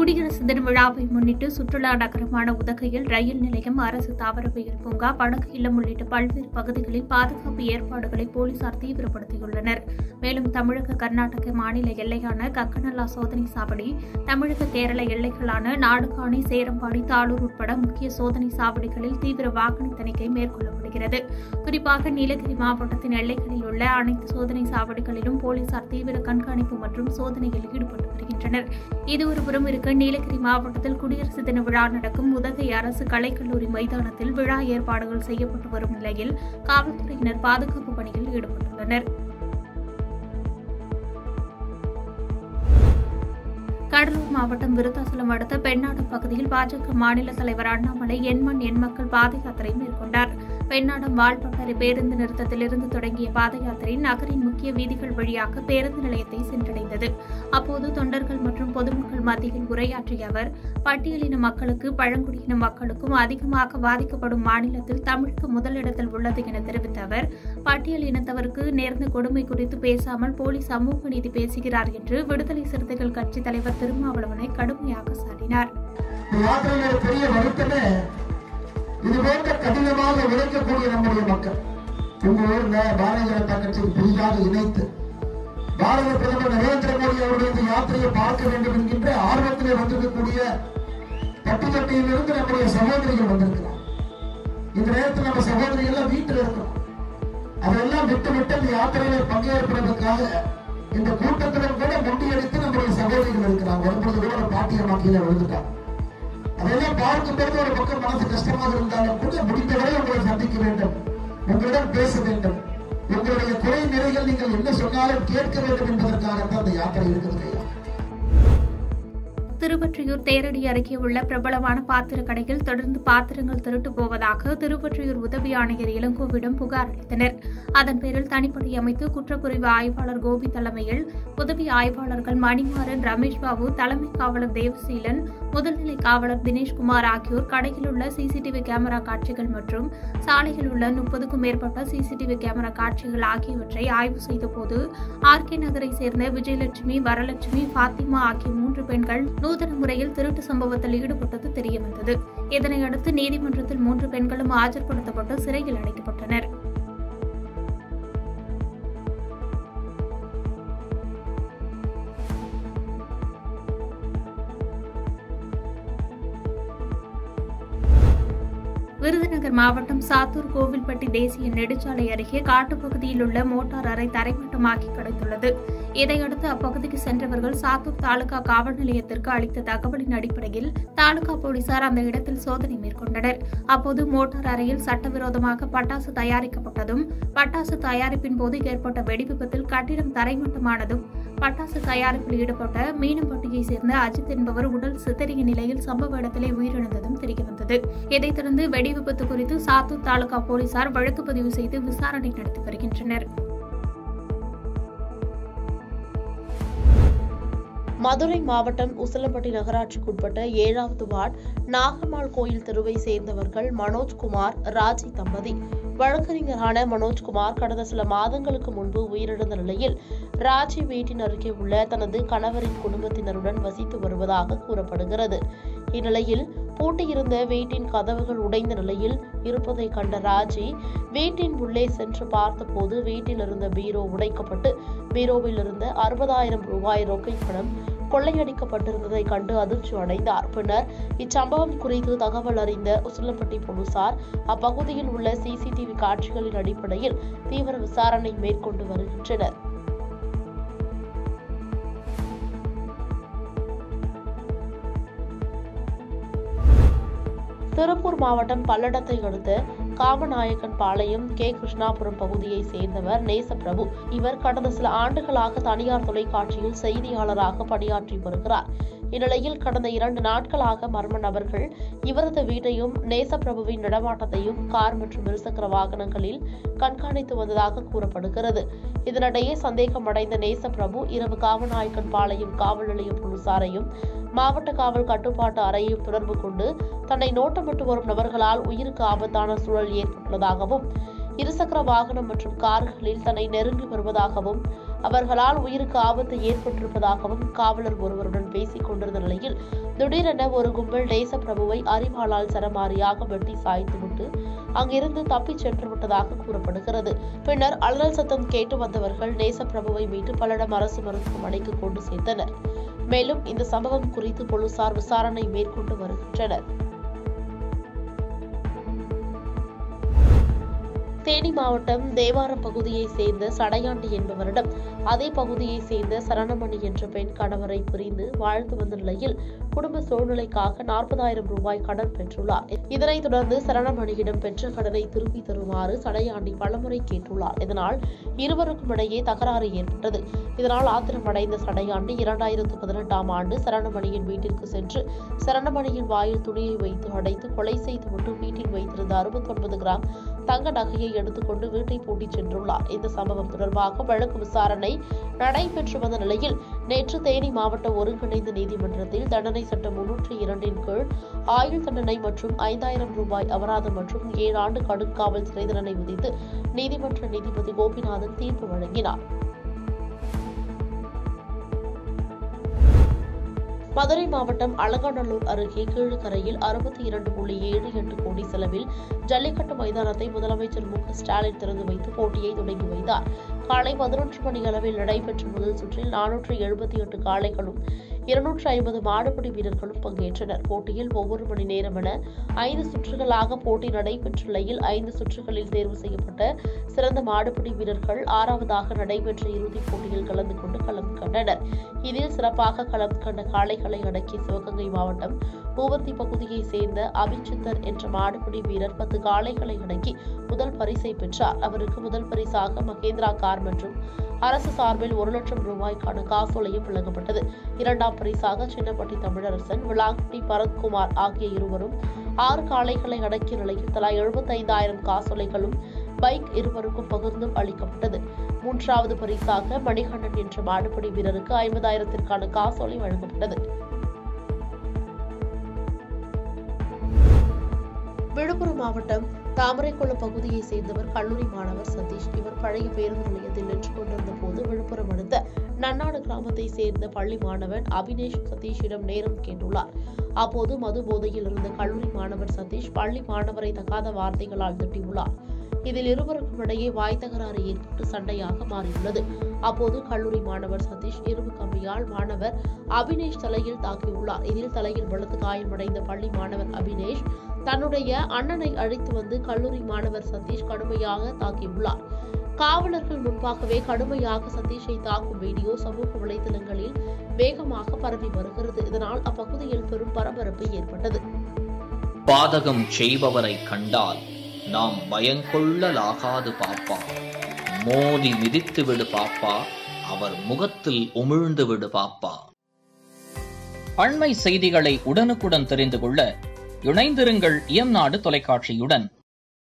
குடியரசு தின விழாவை முன்னிட்டு சுற்றுலா நகரமான உதகையில் ரயில் நிலையம் அரசு தாவரவியல் பூங்கா படகு இல்லம் உள்ளிட்ட பல்வேறு பகுதிகளில் பாதுகாப்பு ஏற்பாடுகளை போலீசார் தீவிரப்படுத்தியுள்ளனர் மேலும் தமிழக கர்நாடக மாநில எல்லையான கக்கநல்லா சோதனை சாவடி தமிழக கேரள எல்லைகளான நாடுகாணி சேரம்பாடி தாளூர் உட்பட முக்கிய சோதனை சாவடிகளில் தீவிர வாகன தணிக்கை மேற்கொள்ளப்படுகிறது குறிப்பாக நீலகிரி மாவட்டத்தின் எல்லைகளில் உள்ள அனைத்து சோதனை சாவடிகளிலும் போலீசார் தீவிர கண்காணிப்பு மற்றும் சோதனையில் ஈடுபட்டு வருகின்றனர் இது ஒருபுறம் இருக்க நீலகிரி மாவட்டத்தில் குடியரசு தின விழா நடக்கும் உதகை அரசு கலைக்கல்லூரி மைதானத்தில் விழா ஏற்பாடுகள் செய்யப்பட்டு வரும் நிலையில் காவல்துறையினர் பாதுகாப்பு பணியில் ஈடுபட்டுள்ளனர் கடலூர் மாவட்டம் விருத்தாசலம் அடுத்த பெண்ணாடம் பகுதியில் பாஜக மாநில தலைவர் அண்ணாமலை எண்மண் எண்மக்கள் பாத யாத்திரை மேற்கொண்டார் பெண்ணாடம் வால்பட்டறை பேருந்து நிறுத்தத்திலிருந்து தொடங்கிய பாத யாத்திரை நகரின் முக்கிய வீதிகள் வழியாக பேருந்து நிலையத்தை சென்றடைந்தது அப்போது தொண்டர்கள் மற்றும் பொதுமக்கள் மத்தியில் உரையாற்றிய அவர் பட்டியலின மக்களுக்கு பழங்குடியின மக்களுக்கும் அதிகமாக பாதிக்கப்படும் மாநிலத்தில் தமிழகம் முதலிடத்தில் உள்ளது என தெரிவித்த அவர் பட்டியல் இனத்தவருக்கு நேர்ந்த கொடுமை குறித்து பேசாமல் போலீஸ் சமூக நீதி பேசுகிறார் என்று விடுதலை சிறுத்தைகள் கட்சித் தலைவர் திருமாவளவனை கடுமையாக சாடினார் யாத்திரையில் ஒரு பெரிய வருத்தமே இது போன்ற கடினமாக உழைக்கக்கூடிய நம்முடைய மக்கள் உங்க ஊர்ல பாரதிய ஜனதா கட்சிக்கு புதிதாக இணைத்து பாரத பிரதமர் நரேந்திர மோடி அவருடைய இந்த யாத்திரையை பார்க்க வேண்டும் என்கின்ற ஆர்வத்திலே வந்திருக்கக்கூடிய பட்டுக்கட்டையிலிருந்து நம்முடைய சகோதரிகள் வந்திருக்கிறார் இந்த நேரத்தில் நம்ம சகோதரிகள் எல்லாம் வீட்டில் இருக்கிறோம் அதெல்லாம் விட்டு விட்டு இந்த யாத்திரையில பங்கேற்பதற்காக இந்த கூட்டத்திலும் கூட முண்டியடித்து நம்முடைய சகோதரிகள் இருக்கிறாங்க வரும்போது கூட ஒரு பாட்டியம்மா கீழே விழுந்துட்டாங்க அதெல்லாம் பார்க்கும்போது ஒரு பக்கம் மனசு கஷ்டமாக இருந்தாலும் கூட முடிந்தவரை உங்களை சந்திக்க வேண்டும் உங்களிடம் பேச வேண்டும் உங்களுடைய குறை நிறைகள் நீங்கள் என்ன சொன்னாலும் கேட்க வேண்டும் என்பதற்காகத்தான் அந்த யாத்திரை இருக்குது ஐயா திருவொற்றியூர் தேரடி அருகே உள்ள பிரபலமான பாத்திர கடையில் தொடர்ந்து பாத்திரங்கள் திருட்டு போவதாக திருவொற்றியூர் உதவி ஆணையர் இளங்கோவிடம் புகார் அளித்தனர் அதன் பேரில் தனிப்படை அமைத்து குற்றப்பிரிவு ஆய்வாளர் கோபி தலைமையில் உதவி ஆய்வாளர்கள் மணிமாறன் ரமேஷ் பாபு தலைமை காவலர் தேவசீலன் முதல்நிலை காவலர் தினேஷ்குமார் ஆகியோர் கடையில் உள்ள சிசிடிவி கேமரா காட்சிகள் மற்றும் சாலையில் உள்ள முப்பதுக்கும் மேற்பட்ட சிசிடிவி கேமரா காட்சிகள் ஆகியவற்றை ஆய்வு செய்தபோது ஆர்கே நகரை சேர்ந்த விஜயலட்சுமி வரலட்சுமி பாத்திமா ஆகிய மூன்று பெண்கள் நூதன முறையில் திருட்டு சம்பவத்தில் ஈடுபட்டது தெரியவந்தது இதனையடுத்து நீதிமன்றத்தில் மூன்று பெண்களும் ஆஜர்படுத்தப்பட்டு சிறையில் அடைக்கப்பட்டனர் விருதுநகர் மாவட்டம் சாத்தூர் கோவில்பட்டி தேசிய நெடுஞ்சாலை அருகே காட்டுப்பகுதியில் உள்ள மோட்டார் அறை தரைமட்டமாக்கி கிடைத்துள்ளது இதையடுத்து அப்பகுதிக்கு சென்றவர்கள் சாத்தூர் தாலுகா காவல் நிலையத்திற்கு அளித்த தகவலின் அடிப்படையில் தாலுகா போலீசார் அந்த இடத்தில் சோதனை மேற்கொண்டனர் அப்போது மோட்டார் அறையில் சட்டவிரோதமாக பட்டாசு தயாரிக்கப்பட்டதும் பட்டாசு தயாரிப்பின் போது ஏற்பட்ட வெடிவிபத்தில் கட்டிடம் தரைமட்டமானதும் பட்டாசு தயாரிப்பில் ஈடுபட்ட மீனம்பட்டியை சேர்ந்த அஜித் என்பவர் உடல் சிதறிய நிலையில் சம்பவ இடத்திலே உயிரிழந்ததும் தெரியவந்தது இதைத் தொடர்ந்து வெடிவிபத்து குறித்து சாத்தூர் தாலுகா போலீசார் வழக்கு பதிவு செய்து விசாரணை நடத்தி வருகின்றனர் மதுரை மாவட்டம் உசிலம்பட்டி நகராட்சிக்குட்பட்ட ஏழாவது வார்டு நாகம்மாள் கோயில் தெருவை சேர்ந்தவர்கள் மனோஜ்குமார் ராஜி தம்பதி வழக்கறிஞரான மனோஜ்குமார் கடந்த சில மாதங்களுக்கு முன்பு உயிரிழந்த நிலையில் ராஜி வீட்டின் அருகே உள்ள தனது கணவரின் குடும்பத்தினருடன் வசித்து வருவதாக கூறப்படுகிறது இந்நிலையில் பூட்டியிருந்த வீட்டின் கதவுகள் உடைந்த நிலையில் இருப்பதை கண்ட ராஜி வீட்டின் உள்ளே சென்று பார்த்தபோது வீட்டில் இருந்த பீரோ உடைக்கப்பட்டு பீரோவில் இருந்த அறுபதாயிரம் ரூபாய் ரொக்கை பணம் கொள்ளையடிக்கப்பட்டிருந்ததை கண்டு அதிர்ச்சி அடைந்தார் பின்னர் இச்சம்பவம் குறித்து தகவல் அறிந்த உசிலம்பட்டி போலீசார் அப்பகுதியில் உள்ள சிசிடிவி காட்சிகளின் அடிப்படையில் தீவிர விசாரணை மேற்கொண்டு வருகின்றனர் திருப்பூர் மாவட்டம் பல்லடத்தை அடுத்த காமநாயக்கன் பாளையம் கே கிருஷ்ணாபுரம் பகுதியை சேர்ந்தவர் நேசப்பிரபு இவர் கடந்த சில ஆண்டுகளாக தனியார் தொலைக்காட்சியில் செய்தியாளராக பணியாற்றி வருகிறார் இந்நிலையில் கடந்த இரண்டு நாட்களாக மர்ம நபர்கள் இவரது வீட்டையும் நேசப்பிரபுவின் நடமாட்டத்தையும் கார் மற்றும் இருசக்கர வாகனங்களில் கண்காணித்து வந்ததாக கூறப்படுகிறது இதனிடையே சந்தேகமடைந்த நேசப்பிரபு இரவு காமநாயக்கன் பாளையம் காவல் நிலைய போலீசாரையும் மாவட்ட காவல் கட்டுப்பாட்டு அறையையும் தொடர்பு கொண்டு தன்னை நோட்டமிட்டு வரும் நபர்களால் உயிருக்கு ஆபத்தான சூழல் ஏற்பட்டுள்ளதாகவும் இருசக்கர வாகனம் மற்றும் கார்களில் தன்னை நெருங்கி வருவதாகவும் அவர்களால் உயிருக்கு ஆபத்து ஏற்பட்டிருப்பதாகவும் காவலர் ஒருவருடன் பேசிக் கொண்டிருந்த நிலையில் திடீரென ஒரு கும்பல் நேசப்பிரபுவை அறிவாளால் சரமாரியாக வெட்டி சாய்த்துவிட்டு அங்கிருந்து தப்பிச் சென்று விட்டதாக கூறப்படுகிறது பின்னர் அலறல் சத்தம் கேட்டு வந்தவர்கள் நேசப்பிரபுவை மீட்டு பல்லடம் அரசு மருத்துவமனைக்கு கொண்டு சேர்த்தனர் மேலும் இந்த சம்பவம் குறித்து போலீசார் விசாரணை மேற்கொண்டு வருகின்றனர் தேனி மாவட்டம் தேவாரம் பகுதியைச் சேர்ந்த சடையாண்டி என்பவரிடம் அதே பகுதியைச் சேர்ந்த சரணமணி என்ற பெண் கணவரை பிரிந்து வாழ்ந்து வந்த நிலையில் குடும்ப சூழ்நிலைக்காக நாற்பதாயிரம் ரூபாய் கடன் பெற்றுள்ளார் இதனைத் தொடர்ந்து சரணமணியிடம் பெற்ற கடனை திருப்பி தருமாறு சடையாண்டி பலமுறை கேட்டுள்ளார் இதனால் இருவருக்கும் இடையே தகராறு ஏற்பட்டது இதனால் ஆத்திரமடைந்த சடையாண்டி இரண்டாயிரத்து பதினெட்டாம் ஆண்டு சரணமணியின் வீட்டிற்கு சென்று சரணமணியின் வாயில் துணியை வைத்து அடைத்து கொலை செய்துவிட்டு வீட்டில் வைத்திருந்த அறுபத்தொன்பது கிராம் தங்க நகையை எடுத்துக்கொண்டு வீட்டை பூட்டிச் சென்றுள்ளார் இந்த சம்பவம் தொடர்பாக வழக்கு விசாரணை நடைபெற்று வந்த நிலையில் நேற்று தேனி மாவட்ட ஒருங்கிணைந்த நீதிமன்றத்தில் தண்டனை சட்டம் முன்னூற்றி இரண்டின் கீழ் ஆயுள் தண்டனை மற்றும் ஐந்தாயிரம் ரூபாய் அபராதம் மற்றும் ஏழு ஆண்டு கடுங்காவல் சிறை தண்டனை விதித்து நீதிமன்ற நீதிபதி கோபிநாதன் தீர்ப்பு வழங்கினார் மதுரை மாவட்டம் அலங்காநல்லூர் அருகே கீழ்கரையில் அறுபத்தி இரண்டு புள்ளி ஏழு எட்டு கோடி செலவில் ஜல்லிக்கட்டு மைதானத்தை முதலமைச்சர் மு க ஸ்டாலின் திறந்து வைத்து போட்டியை தொடங்கி வைத்தார் காலை பதினொன்று மணி அளவில் நடைபெற்ற முதல் சுற்றில் நானூற்று எழுபத்தி எட்டு காளைகளும் இருநூற்று ஐம்பது மாடுபிடி வீரர்களும் பங்கேற்றனர் போட்டியில் ஒவ்வொரு மணி நேரம் என ஐந்து சுற்றுகளாக போட்டி நடைபெற்ற நிலையில் ஐந்து சுற்றுகளில் தேர்வு செய்யப்பட்ட சிறந்த மாடுபிடி வீரர்கள் ஆறாவதாக நடைபெற்ற இறுதிப் போட்டியில் கலந்து கொண்டு களம் கண்டனர் இதில் சிறப்பாக களம் கண்ட காளைகளை அடக்கிய சிவகங்கை மாவட்டம் பூவர்த்தி பகுதியைச் சேர்ந்த அபிச்சித்தர் என்ற மாடுபிடி வீரர் பத்து காளைகளை அடக்கி முதல் பரிசை பெற்றார் அவருக்கு முதல் பரிசாக மகேந்திரா கார் மற்றும் அரசு சார்பில் ஒரு லட்சம் ரூபாய்க்கான காசோலையும் வழங்கப்பட்டது இரண்டாம் பரிசாக சின்னப்பட்டி தமிழரசன் விளாங்குடி பரத்குமார் ஆகிய இருவரும் ஆறு காளைகளை அடக்கிய நிலையில் தலா எழுபத்தைந்தாயிரம் காசோலைகளும் பைக் இருவருக்கும் பகிர்ந்தும் அளிக்கப்பட்டது மூன்றாவது பரிசாக மணிகண்டன் என்ற மாடுபிடி வீரருக்கு ஐம்பதாயிரத்திற்கான காசோலை வழங்கப்பட்டது விழுப்புரம் மாவட்டம் தாமரைக்குளம் பகுதியைச் சேர்ந்தவர் கல்லூரி மாணவர் சதீஷ் இவர் பழைய பேருந்து நிலையத்தில் நின்று கொண்டிருந்த போது விழுப்புரம் அடுத்த நன்னாடு கிராமத்தை சேர்ந்த பள்ளி மாணவன் அபினேஷ் சதீஷிடம் நேரம் கேட்டுள்ளார் அப்போது மது போதையில் இருந்த கல்லூரி மாணவர் சதீஷ் பள்ளி மாணவரை தகாத வார்த்தைகளால் திட்டியுள்ளார் இதில் இருவருக்கும் இடையே வாய் தகராறு ஏற்பட்டு சண்டையாக மாறியுள்ளது அப்போது கல்லூரி மாணவர் சதீஷ் இரும்பு கம்பியால் மாணவர் அபினேஷ் தலையில் தாக்கியுள்ளார் இதில் தலையில் பலத்து காயமடைந்த பள்ளி மாணவர் அபினேஷ் தன்னுடைய அண்ணனை அழைத்து வந்து கல்லூரி மாணவர் சதீஷ் கடுமையாக தாக்கியுள்ளார் காவலர்கள் முன்பாகவே கடுமையாக சதீஷை தாக்கும் வீடியோ சமூக வலைதளங்களில் வேகமாக பரவி வருகிறது இதனால் அப்பகுதியில் பெரும் பரபரப்பு ஏற்பட்டது பாதகம் செய்பவரை கண்டால் நாம் பயங்கொள்ளலாகாது பாப்பா மோதி மிதித்து விடு பாப்பா அவர் முகத்தில் உமிழ்ந்து விடு பாப்பா அண்மை செய்திகளை உடனுக்குடன் தெரிந்து கொள்ள இணைந்திருங்கள் இயம்நாடு தொலைக்காட்சியுடன்